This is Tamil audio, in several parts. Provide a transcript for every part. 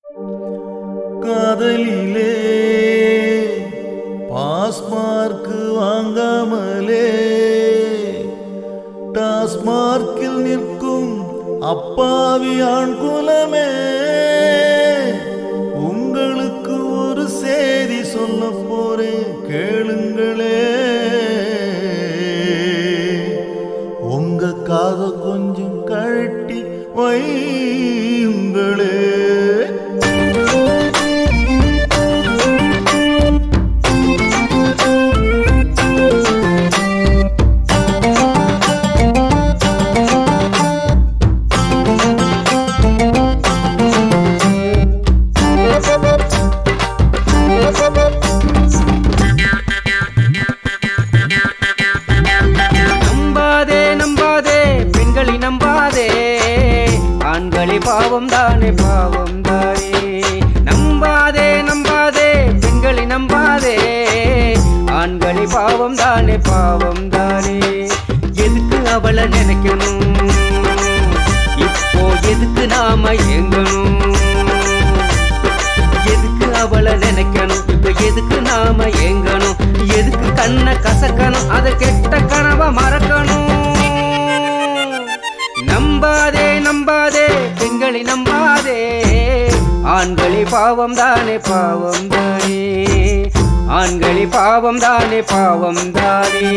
காதலிலே பாஸ்மார்க் வாங்காமலே டாஸ்மார்க்கில் நிற்கும் அப்பாவி ஆண் குலமே உங்களுக்கு ஒரு செய்தி சொல்ல போறேன் கேளுங்களே உங்க காத கொஞ்சம் கழட்டி வையுங்களே நம்பாதே நம்பாதே பெண்களை நம்பாதே ஆண்களே பாவம் தானே பாவம் தானே நம்பாதே நம்பாதே பெண்களை நம்பாதே ஆண்களே பாவம் தானே பாவம் தானே எதுக்கு அவளை நினைக்கணும் இப்போ எதுக்கு நாம எங்கணும் எதுக்கு அவளை நினைக்கணும் இப்ப எதுக்கு நாம ஏங்கணும் எதுக்கு கண்ணை கசக்கணும் அதை கெட்ட கனவை மறக்கணும் நம்பாதே நம்பாதே பெண்களை நம்பாதே ஆண்களே பாவம் தானே பாவம் தானே ஆண்களே பாவம் தானே பாவம் தானே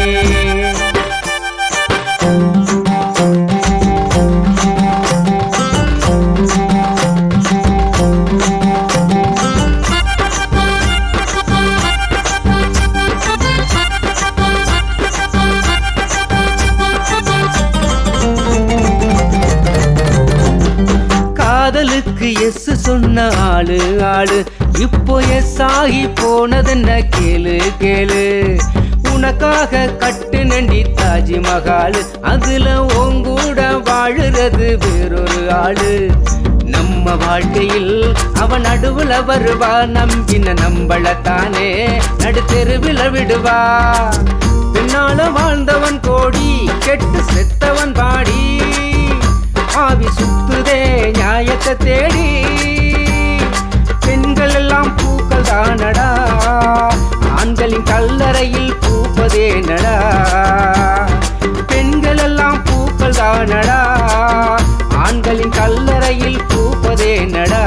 காதலுக்கு எஸ் சொன்ன ஆளு ஆளு இப்போ எஸ் ஆகி போனதென்ன கேளு கேளு உனக்காக கட்டு நண்டி தாஜ்மஹால் அதுல உங்கூட வாழுறது வேறொரு ஆளு நம்ம வாழ்க்கையில் அவன் நடுவுல வருவா நம்பின நம்பளத்தானே நடுத்தெருவில் விடுவா பின்னால வாழ்ந்தவன் கோடி கெட்டு செத்தவன் பாடி ஆவி சுத்துதே நியாயத்தை தேடி பெண்கள் எல்லாம் பூக்கள் தானடா ஆண்களின் கல்லறையில் பூப்பதே நடா பெண்கள் எல்லாம் பூக்கள் தானடா ஆண்களின் கல்லறையில் பூப்பதே நடா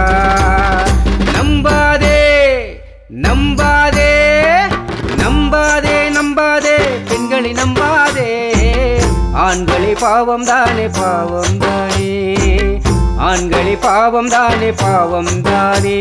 நம்பாதே நம்பாதே நம்பாதே நம்பாதே பெண்களை நம்பாதே ஆண்களே பாவம் தானே பாவம் தானே ஆண்களே பாவம் தானே பாவம் தானே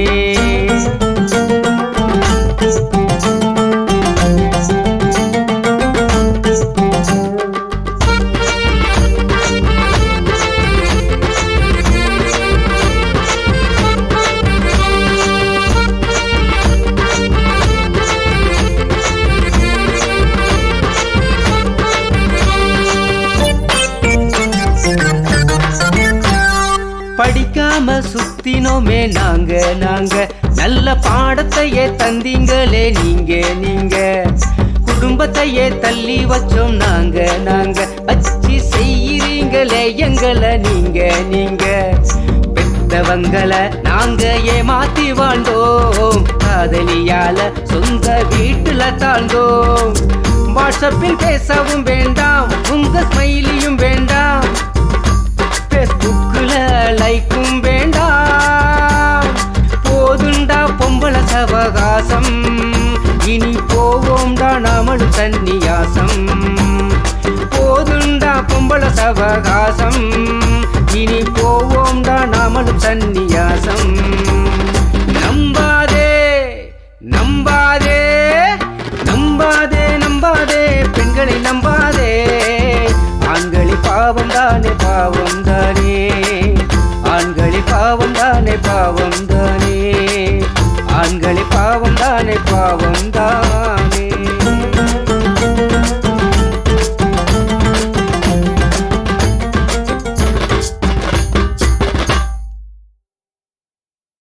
படிக்காம சுத்தினோமே நாங்க நாங்க நல்ல பாடத்தையே தந்தீங்களே நீங்க நீங்க குடும்பத்தையே தள்ளி வச்சோம் நாங்க நாங்க வச்சு செய்யறீங்களே எங்களை நீங்க நீங்க பெத்தவங்களை நாங்க ஏமாத்தி வாழ்ந்தோம் காதலியால சொந்த வீட்டுல தாழ்ந்தோம் வாட்ஸ்அப்பில் பேசவும் வேண்டாம் உங்க ஸ்மைலியும் வேண்டாம் ஃபேஸ்புக்கில் லைக்கும் வேண்டாம் போதுண்டா பொம்பளை சவகாசம் இனி போவோம்டா நாமளும் சந்நியாசம் போதுண்டா பொம்பளை சவகாசம் இனி போவோம்டா நாமளும் சந்நியாசம் நம்பாதே நம்பாதே நம்பாதே நம்பாதே பெண்களை நம்பாதே ஆண்களி பாவம் தானே பாவம் தானே ஆண்களி பாவம் தானே பாவம் தானே ஆண்களி பாவம் தானே பாவம் தானே